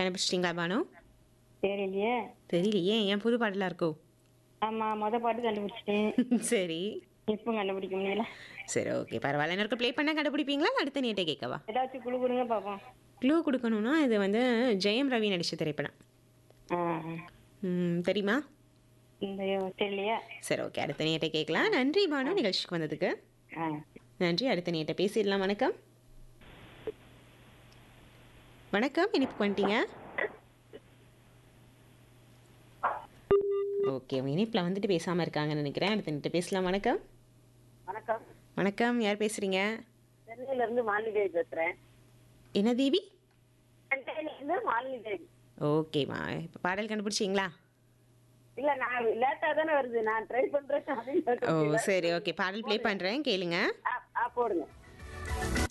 கண்டுபிடிச்சிட்டிங்களா பானு தெரியலையே தெரியலையே ஏன் புது பாடலாக இருக்கோ ஆமா மொத பாட்டு கண்டுபிடிச்சிட்டேன் சரி இப்போ கண்டுபிடிக்க முடியல சரி ஓகே பரவாயில்ல எனக்கு ப்ளே பண்ணால் கண்டுபிடிப்பீங்களா இல்ல அடுத்த நீட்டை கேட்கவா ஏதாச்சும் குழு கொடுங்க பார்ப்போம் க்ளூ கொடுக்கணும்னா இது வந்து ஜெயம் ரவி நடித்த திரைப்படம் ஆ ம், தெரியுமா இந்த தெரியலையா சரி ஓகே அடுத்த நீட்டை கேட்கலாம் நன்றி பானு நிகழ்ச்சிக்கு வந்ததுக்கு ஆ நன்றி அடுத்த நீட்டை பேசிடலாம் வணக்கம் வணக்கம் இனிப்பு வந்துட்டீங்க ஓகே அவங்க இனிப்பில் வந்துட்டு பேசாமல் இருக்காங்கன்னு நினைக்கிறேன் அடுத்த நீட்டை பேசலாம் வணக்கம் வணக்கம் வணக்கம் யார் பேசுகிறீங்க சென்னையில இருந்து மாலினி தேவி பேசுறேன் என்ன தேவி சென்னையில இருந்து மாலினி தேவி ஓகேம்மா இப்போ பாடல் கண்டுபிடிச்சிங்களா இல்ல நான் லேட்டா தானே வருது நான் ட்ரை பண்றேன் அதையும் ஓ சரி ஓகே பாடல் ப்ளே பண்ணுறேன் கேளுங்க ஆ, ஆ போடுங்க